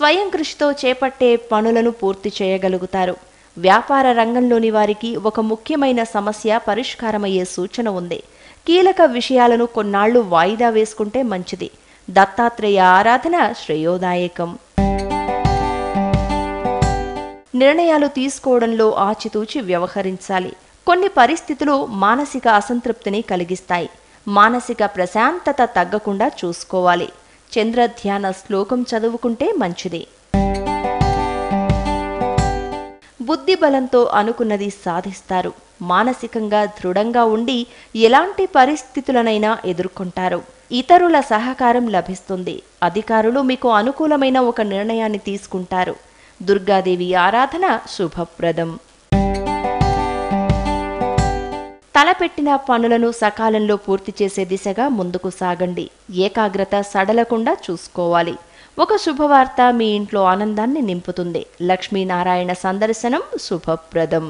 స్వయం కృషితో చేపట్టే పనులను పూర్తి చేయగలుగుతారు వ్యాపార రంగంలోని వారికి ఒక ముఖ్యమైన సమస్య పరిష్కారమయ్యే సూచన ఉంది కీలక విషయాలను కొన్నాళ్లు వాయిదా వేసుకుంటే మంచిది దత్తాత్రేయ ఆరాధన శ్రేయోదాయకం నిర్ణయాలు తీసుకోవడంలో ఆచితూచి వ్యవహరించాలి కొన్ని పరిస్థితులు మానసిక అసంతృప్తిని కలిగిస్తాయి మానసిక ప్రశాంతత తగ్గకుండా చూసుకోవాలి చంద్రధ్యాన శ్లోకం చదువుకుంటే మంచిది బుద్ధి బలంతో అనుకున్నది సాధిస్తారు మానసికంగా దృఢంగా ఉండి ఎలాంటి పరిస్థితులనైనా ఎదుర్కొంటారు ఇతరుల సహకారం లభిస్తుంది అధికారులు మీకు అనుకూలమైన ఒక నిర్ణయాన్ని తీసుకుంటారు దుర్గాదేవి ఆరాధన శుభప్రదం తలపెట్టిన పనులను సకాలంలో పూర్తి చేసే దిశగా ముందుకు సాగండి ఏకాగ్రత సడలకుండా చూసుకోవాలి ఒక శుభవార్త మీ ఇంట్లో ఆనందాన్ని నింపుతుంది లక్ష్మీనారాయణ సందర్శనం శుభప్రదం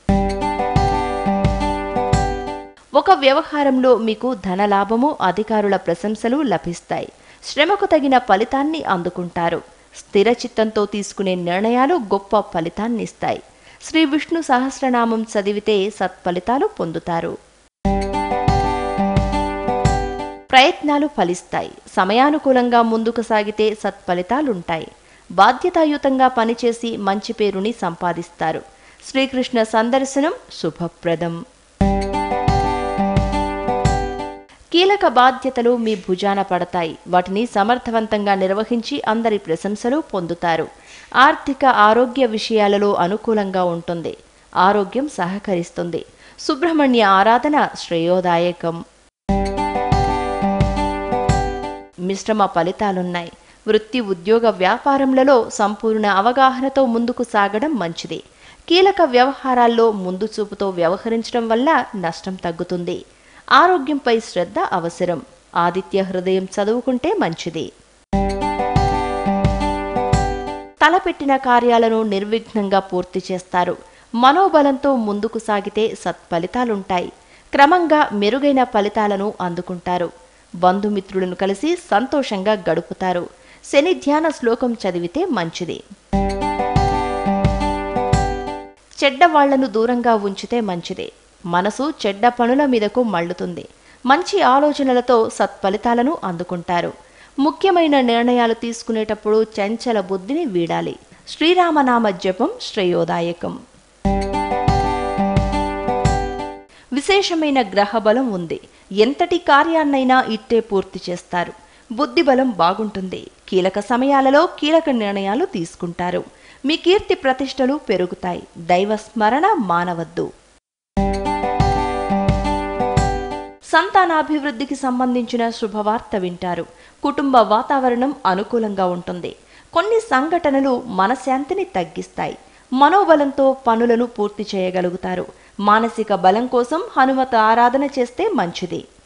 ఒక వ్యవహారంలో మీకు ధనలాభము అధికారుల ప్రశంసలు లభిస్తాయి శ్రమకు తగిన ఫలితాన్ని అందుకుంటారు స్థిర చిత్తంతో తీసుకునే నిర్ణయాలు గొప్ప ఫలితాన్నిస్తాయి శ్రీ విష్ణు సహస్రనామం చదివితే సత్ఫలితాలు పొందుతారు ప్రయత్నాలు ఫలిస్తాయి సమయానుకూలంగా ముందుకు సాగితే సత్ఫలితాలుంటాయి బాధ్యతాయుతంగా పనిచేసి మంచి పేరుని సంపాదిస్తారు శ్రీకృష్ణ సందర్శనం శుభప్రదం కీలక బాధ్యతలు మీ భుజాన పడతాయి వాటిని సమర్థవంతంగా నిర్వహించి అందరి ప్రశంసలు పొందుతారు ఆర్థిక ఆరోగ్య విషయాలలో అనుకూలంగా ఉంటుంది ఆరోగ్యం సహకరిస్తుంది సుబ్రహ్మణ్య ఆరాధన శ్రేయోదాయకం మిశ్రమ ఫలితాలున్నాయి వృత్తి ఉద్యోగ వ్యాపారములలో సంపూర్ణ అవగాహనతో ముందుకు సాగడం మంచిది కీలక వ్యవహారాల్లో ముందు చూపుతో వ్యవహరించడం వల్ల నష్టం తగ్గుతుంది ఆరోగ్యంపై శ్రద్ధ అవసరం ఆదిత్య హృదయం చదువుకుంటే మంచిది తలపెట్టిన కార్యాలను నిర్విఘ్నంగా పూర్తి చేస్తారు మనోబలంతో ముందుకు సాగితే సత్ఫలితాలుంటాయి క్రమంగా మెరుగైన ఫలితాలను అందుకుంటారు బంధుమిత్రులను కలిసి సంతోషంగా గడుపుతారు శని ధ్యాన శ్లోకం చదివితే మంచిది చెడ్డవాళ్లను దూరంగా ఉంచితే మంచిది మనసు చెడ్డ పనుల మీదకు మళ్ళుతుంది మంచి ఆలోచనలతో సత్ఫలితాలను అందుకుంటారు ముఖ్యమైన నిర్ణయాలు తీసుకునేటప్పుడు చంచల బుద్ధిని వీడాలి శ్రీరామనామ జపం శ్రేయోదాయకం విశేషమైన గ్రహబలం ఉంది ఎంతటి కార్యాన్నైనా ఇట్టే పూర్తి చేస్తారు బుద్ధిబలం బాగుంటుంది కీలక సమయాలలో కీలక నిర్ణయాలు తీసుకుంటారు మీ కీర్తి ప్రతిష్టలు పెరుగుతాయి దైవ స్మరణ మానవద్దు సంతానాభివృద్ధికి సంబంధించిన శుభవార్త వింటారు కుటుంబ వాతావరణం అనుకూలంగా ఉంటుంది కొన్ని సంఘటనలు మనశ్శాంతిని తగ్గిస్తాయి మనోబలంతో పనులను పూర్తి చేయగలుగుతారు మానసిక బలం కోసం హనుమత ఆరాధన చేస్తే మంచిది